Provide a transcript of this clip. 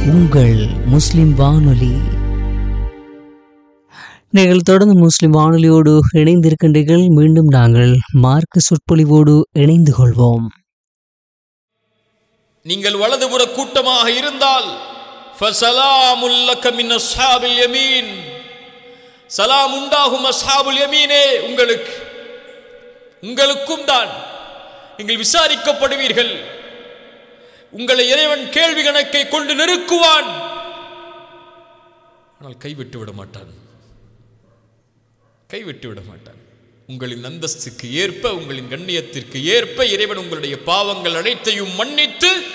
உங்கள் முஸ்லிம் வானொலி நீங்கள் தொடர்ந்து முஸ்லிம் வானொலியோடு இணைந்திருக்கின்றீர்கள் மீண்டும் நாங்கள் மார்க்க சொற்பொழிவோடு இணைந்து கொள்வோம் நீங்கள் வலதுபுற கூட்டமாக இருந்தால் ஃபஸலாமுல் லக்க மின் அஸ்ஹாபில் யமீன் சலாம் உண்டாகும் அஸ்ஹாபுல் யமீனே உங்களுக்கு உங்களுக்கும் தான் நீங்கள் விசாரிக்கப்படுவீர்கள் உங்களை இறைவன் கேள்வி கணக்கை கொண்டு நெருக்குவான் ஆனால் கைவிட்டு விட மாட்டான் கைவிட்டு விட மாட்டான் உங்களின் அந்தஸ்துக்கு ஏற்ப உங்களின் கண்ணியத்திற்கு ஏற்ப இறைவன் உங்களுடைய பாவங்கள் அனைத்தையும் மன்னித்து